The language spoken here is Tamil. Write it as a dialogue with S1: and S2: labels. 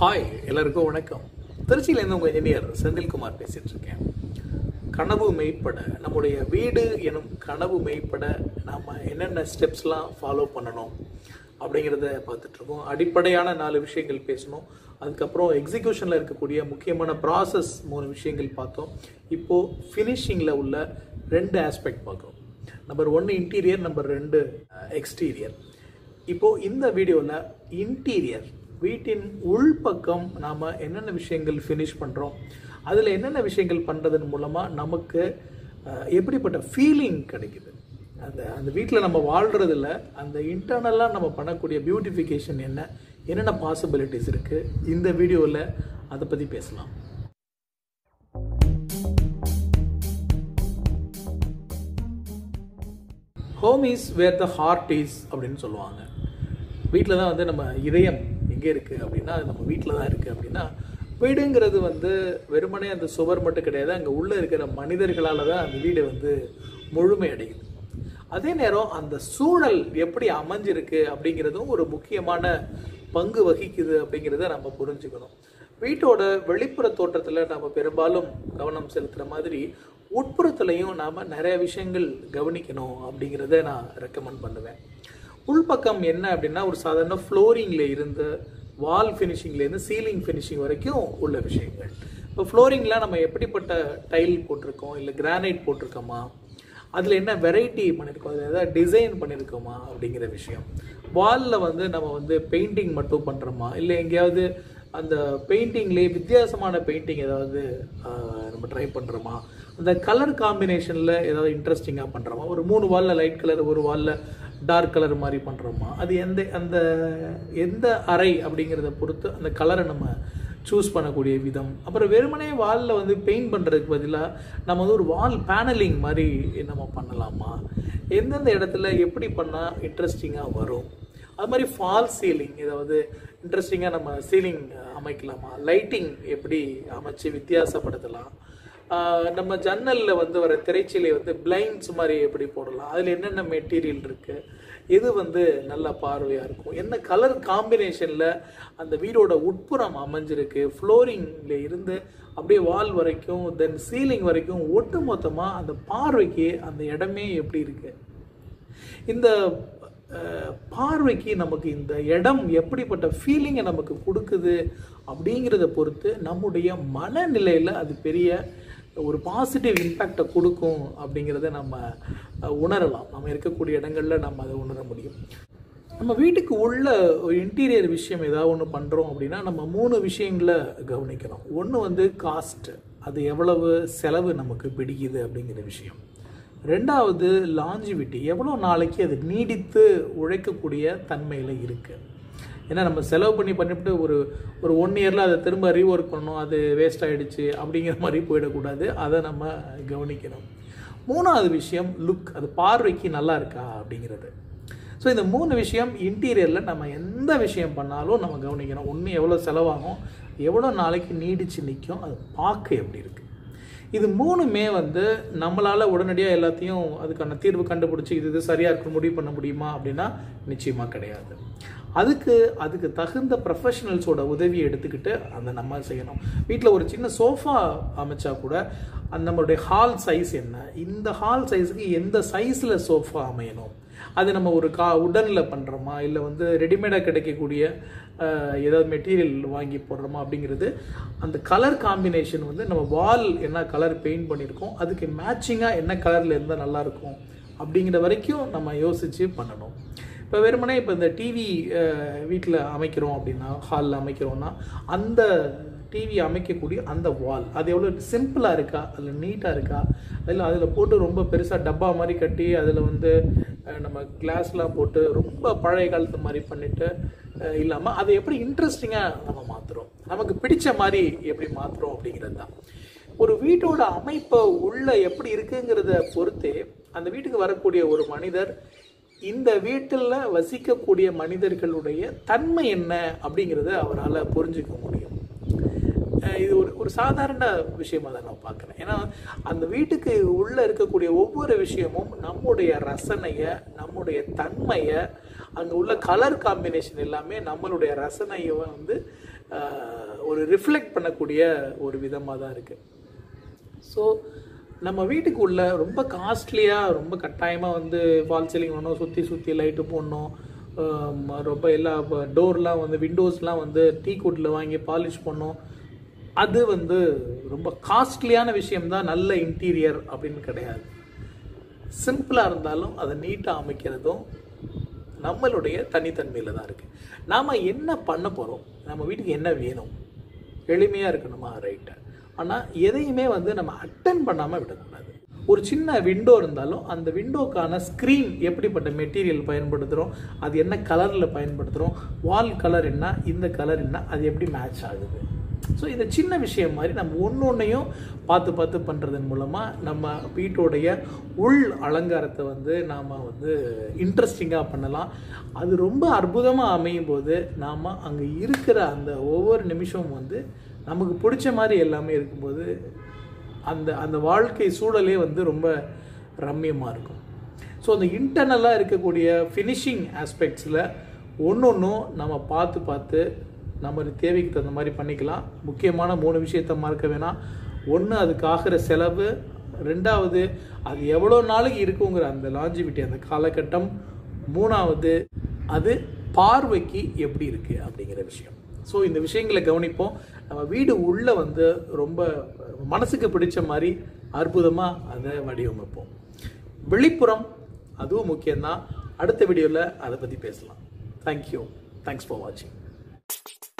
S1: ஹாய் எல்லாருக்கும் வணக்கம் திருச்சியிலேருந்து உங்கள் இன்ஜினியர் செந்தில்குமார் பேசிட்டு இருக்கேன் கனவு மெய்ப்பட நம்முடைய வீடு எனும் கனவு மெய்ப்பட நாம் என்னென்ன ஸ்டெப்ஸ்லாம் ஃபாலோ பண்ணணும் அப்படிங்கிறத பார்த்துட்ருக்கோம் அடிப்படையான நாலு விஷயங்கள் பேசணும் அதுக்கப்புறம் எக்ஸிக்யூஷனில் இருக்கக்கூடிய முக்கியமான ப்ராசஸ் மூணு விஷயங்கள் பார்த்தோம் இப்போது ஃபினிஷிங்கில் உள்ள ரெண்டு ஆஸ்பெக்ட் பார்க்குறோம் நம்பர் ஒன்று இன்டீரியர் நம்பர் ரெண்டு எக்ஸ்டீரியர் இப்போ இந்த வீடியோவில் இன்டீரியர் வீட்டின் உள்பக்கம் நாம் என்னென்ன விஷயங்கள் ஃபினிஷ் பண்ணுறோம் அதில் என்னென்ன விஷயங்கள் பண்ணுறதன் மூலமாக நமக்கு அஹ், எப்படிப்பட்ட ஃபீலிங் கிடைக்குது அந்த அந்த வீட்டில் நம்ம வாழ்கிறதுல அந்த இன்டர்னலாக நம்ம பண்ணக்கூடிய பியூட்டிஃபிகேஷன் என்ன என்னென்ன பாசிபிலிட்டிஸ் இருக்குது இந்த வீடியோவில் அதை பற்றி பேசலாம் home is where the heart is அப்படின்னு சொல்லுவாங்க வீட்டில் தான் வந்து நம்ம இதயம் எங்கே இருக்குது அப்படின்னா அது நம்ம வீட்டில் தான் இருக்குது அப்படின்னா வீடுங்கிறது வந்து வெறுமனே அந்த சுவர் மட்டும் கிடையாது அங்கே உள்ளே இருக்கிற மனிதர்களால் தான் அந்த வீடு வந்து முழுமை அடையுது அதே நேரம் அந்த சூழல் எப்படி அமைஞ்சிருக்கு அப்படிங்கிறதும் ஒரு முக்கியமான பங்கு வகிக்குது அப்படிங்கிறத நம்ம புரிஞ்சுக்கணும் வீட்டோட வெளிப்புற தோற்றத்தில் நம்ம பெரும்பாலும் கவனம் செலுத்துகிற மாதிரி உட்புறத்துலையும் நாம் நிறைய விஷயங்கள் கவனிக்கணும் அப்படிங்கிறத நான் ரெக்கமெண்ட் பண்ணுவேன் உள்பக்கம் என்ன அப்படின்னா ஒரு சாதாரண ஃப்ளோரிங்கில் இருந்து வால் ஃபினிஷிங்லேருந்து சீலிங் ஃபினிஷிங் வரைக்கும் உள்ள விஷயங்கள் இப்போ ஃப்ளோரிங்கில் நம்ம எப்படிப்பட்ட டைல் போட்டிருக்கோம் இல்லை கிரானைட் போட்டிருக்கோமா அதில் என்ன வெரைட்டி பண்ணியிருக்கோம் அதில் ஏதாவது டிசைன் பண்ணியிருக்கோமா அப்படிங்கிற விஷயம் வாலில் வந்து நம்ம வந்து பெயிண்டிங் மட்டும் பண்ணுறோமா இல்லை எங்கேயாவது அந்த பெயிண்டிங்லேயே வித்தியாசமான பெயிண்டிங் ஏதாவது ஆஹ், நம்ம ட்ரை பண்ணுறோமா அந்த கலர் காம்பினேஷனில் ஏதாவது இன்ட்ரெஸ்டிங்காக பண்ணுறோமா ஒரு மூணு வாலில் லைட் கலர் ஒரு வாலில் டார்க் கலர் மாதிரி பண்ணுறோமா அது எந்த அந்த எந்த அறை அப்படிங்கிறத பொறுத்து அந்த கலரை நம்ம சூஸ் பண்ணக்கூடிய விதம் அப்புறம் வெறுமனே வாலில் வந்து பெயிண்ட் பண்ணுறதுக்கு பதிலாக நம்ம வந்து ஒரு வால் பேனலிங் மாதிரி நம்ம பண்ணலாமா எந்தெந்த இடத்துல எப்படி பண்ணால் இன்ட்ரெஸ்டிங்காக வரும் அது மாதிரி ஃபால் சீலிங் ஏதாவது இன்ட்ரெஸ்டிங்காக நம்ம சீலிங் அமைக்கலாமா லைட்டிங் எப்படி அமைச்சு வித்தியாசப்படுத்தலாம் ஆஹ் நம்ம ஜன்னலில் வந்து வர திரைச்சீலை வந்து பிளைண்ட்ஸ் மாதிரி எப்படி போடலாம் அதில் என்னென்ன மெட்டீரியல் இருக்குது எது வந்து நல்ல பார்வையாக இருக்கும் என்ன கலர் காம்பினேஷனில் அந்த வீடோட உட்புறம் அமைஞ்சிருக்கு ஃப்ளோரிங்கில் இருந்து அப்படியே வால் வரைக்கும் தென் சீலிங் வரைக்கும் ஒட்டு மொத்தமாக அந்த பார்வைக்கு அந்த இடமே எப்படி இருக்குது இந்த அஹ், பார்வைக்கு நமக்கு இந்த இடம் எப்படிப்பட்ட ஃபீலிங்கை நமக்கு கொடுக்குது அப்படிங்கிறத பொறுத்து நம்முடைய மனநிலையில் அது பெரிய ஒரு பாசிட்டிவ் இம்பேக்டை கொடுக்கும் அப்படிங்கிறத நம்ம அஹ், உணரலாம் நம்ம இருக்கக்கூடிய இடங்களில் நம்ம அதை உணர முடியும் நம்ம வீட்டுக்கு உள்ள ஒரு இன்டீரியர் விஷயம் ஏதாவது ஒன்று பண்ணுறோம் அப்படின்னா நம்ம மூணு விஷயங்களை கவனிக்கிறோம் ஒன்று வந்து காஸ்ட் அது எவ்வளவு செலவு நமக்கு பிடிக்குது அப்படிங்கிற விஷயம் ரெண்டாவது லாஞ்சிவிட்டி எவ்வளோ நாளைக்கு அது நீடித்து உழைக்கக்கூடிய தன்மையில் இருக்குது ஏன்னா நம்ம செலவு பண்ணி பண்ணிவிட்டு ஒரு ஒரு ஒன் இயரில் அதை திரும்ப ரீஒர்க் பண்ணணும் அது வேஸ்ட் ஆகிடுச்சு அப்படிங்கிற மாதிரி போயிடக்கூடாது அதை நம்ம கவனிக்கணும் மூணாவது விஷயம் லுக் அது பார்வைக்கு நல்லா இருக்கா அப்படிங்கிறது ஸோ இந்த மூணு விஷயம் இன்டீரியரில் நம்ம எந்த விஷயம் பண்ணாலும் நம்ம கவனிக்கணும் ஒன்று எவ்வளோ செலவாகும் எவ்வளோ நாளைக்கு நீடிச்சு நிற்கும் அது பார்க்க எப்படி இருக்குது இது மூணுமே வந்து நம்மளால் உடனடியாக எல்லாத்தையும் அதுக்கான தீர்வு கண்டுபிடிச்சி இது இது சரியாக இருக்கும் முடிவு பண்ண முடியுமா அப்படின்னா நிச்சயமாக கிடையாது அதுக்கு அதுக்கு தகுந்த ப்ரொஃபஷனல்ஸோட உதவியை எடுத்துக்கிட்டு அந்த நம்ம செய்யணும் வீட்டில் ஒரு சின்ன சோஃபா அமைச்சா கூட அந்த நம்மளுடைய ஹால் சைஸ் என்ன இந்த ஹால் சைஸுக்கு எந்த சைஸில் சோஃபா அமையணும் அது நம்ம ஒரு கா உடனில் பண்ணுறோமா இல்லை வந்து ரெடிமேடாக கிடைக்கக்கூடிய அஹ், ஏதாவது மெட்டீரியல் வாங்கி போடுறோமா அப்படிங்கிறது அந்த கலர் காம்பினேஷன் வந்து நம்ம வால் என்ன கலர் பெயிண்ட் பண்ணியிருக்கோம் அதுக்கு மேட்சிங்காக என்ன கலரில் இருந்தால் நல்லாயிருக்கும் அப்படிங்கிற வரைக்கும் நம்ம யோசித்து பண்ணணும் இப்போ வெறுமனே இப்போ இந்த டிவி வீட்டில் அமைக்கிறோம் அப்படின்னா ஹாலில் அமைக்கிறோம்னா அந்த டிவி அமைக்கக்கூடிய அந்த வால் அது எவ்வளோ சிம்பிளாக இருக்கா அதில் நீட்டாக இருக்கா அதில் அதில் போட்டு ரொம்ப பெருசாக டப்பா மாதிரி கட்டி அதில் வந்து அஹ், நம்ம கிளாஸ்லாம் போட்டு ரொம்ப பழைய காலத்து மாதிரி பண்ணிட்டு இல்லாமல் அதை எப்படி இன்ட்ரெஸ்டிங்காக நம்ம மாற்றுறோம் நமக்கு பிடிச்ச மாதிரி எப்படி மாற்றுறோம் அப்படிங்கிறது தான் ஒரு வீட்டோட அமைப்பை உள்ள எப்படி இருக்குங்கிறத பொறுத்தே அந்த வீட்டுக்கு வரக்கூடிய ஒரு மனிதர் இந்த வீட்டில் வசிக்கக்கூடிய மனிதர்களுடைய தன்மை என்ன அப்படிங்கிறத அவரால் புரிஞ்சுக்க முடியும் அஹ் இது ஒரு ஒரு சாதாரண விஷயமா தான் நான் பார்க்குறேன் ஏன்னா அந்த வீட்டுக்கு உள்ளே இருக்கக்கூடிய ஒவ்வொரு விஷயமும் நம்முடைய ரசனையை நம்முடைய தன்மையை அங்கே உள்ள கலர் காம்பினேஷன் எல்லாமே நம்மளுடைய ரசனையை வந்து அஹ், ஒரு ரிஃப்ளெக்ட் பண்ணக்கூடிய ஒரு விதமாக தான் இருக்குது ஸோ நம்ம வீட்டுக்கு உள்ள ரொம்ப காஸ்ட்லியாக ரொம்ப கட்டாயமாக வந்து ஃபால் சீலிங் பண்ணணும் சுற்றி சுற்றி லைட்டு போடணும் ஆம், ரொம்ப எல்லா டோர்லாம் வந்து விண்டோஸ்லாம் வந்து டீ குட்டில் வாங்கி பாலிஷ் பண்ணணும் அது வந்து ரொம்ப காஸ்ட்லியான விஷயம்தான் நல்ல இன்டீரியர் அப்படின்னு கிடையாது சிம்பிளாக இருந்தாலும் அதை நீட்டாக அமைக்கிறதும் நம்மளுடைய தனித்தன்மையில் தான் இருக்குது நாம் என்ன பண்ண போகிறோம் நம்ம வீட்டுக்கு என்ன வேணும் எளிமையாக இருக்கணுமா ரைட்டு ஆனால் எதையுமே வந்து நம்ம அட்டன் பண்ணாமல் விடக்கூடாது ஒரு சின்ன விண்டோ இருந்தாலும் அந்த விண்டோக்கான ஸ்க்ரீன் எப்படிப்பட்ட மெட்டீரியல் பயன்படுத்துகிறோம் அது என்ன கலரில் பயன்படுத்துகிறோம் வால் கலர் என்ன இந்த கலர் என்ன அது எப்படி மேட்ச் ஆகுது ஸோ இந்த சின்ன விஷயம் மாதிரி நம்ம ஒன்று ஒன்றையும் பார்த்து பார்த்து பண்ணுறதன் மூலமாக நம்ம வீட்டோடைய உள் அலங்காரத்தை வந்து நாம் வந்து இன்ட்ரெஸ்டிங்காக பண்ணலாம் அது ரொம்ப அற்புதமாக அமையும் போது நாம் அங்கே இருக்கிற அந்த ஒவ்வொரு நிமிஷமும் வந்து நமக்கு பிடிச்ச மாதிரி எல்லாமே இருக்கும்போது அந்த அந்த வாழ்க்கை சூழலே வந்து ரொம்ப ரம்மியமாக இருக்கும் ஸோ அந்த இன்டர்னலாக இருக்கக்கூடிய ஃபினிஷிங் ஆஸ்பெக்ட்ஸில் ஒன்று ஒன்றும் நம்ம பார்த்து பார்த்து நம்ம தேவைக்கு தகுந்த மாதிரி பண்ணிக்கலாம் முக்கியமான மூணு விஷயத்த மறக்க வேணாம் ஒன்று அதுக்கு ஆகிற செலவு ரெண்டாவது அது எவ்வளோ நாளைக்கு இருக்குங்கிற அந்த லாஞ்சிவிட்டி அந்த காலகட்டம் மூணாவது அது பார்வைக்கு எப்படி இருக்குது அப்படிங்கிற விஷயம் ஸோ இந்த விஷயங்களை கவனிப்போம் நம்ம வீடு உள்ளே வந்து ரொம்ப மனசுக்கு பிடிச்ச மாதிரி அற்புதமாக அதை வடிவமைப்போம் வெளிப்புறம் அதுவும் முக்கியம்தான் அடுத்த வீடியோவில் அதை பற்றி பேசலாம் தேங்க்யூ தேங்க்ஸ் ஃபார் வாட்சிங்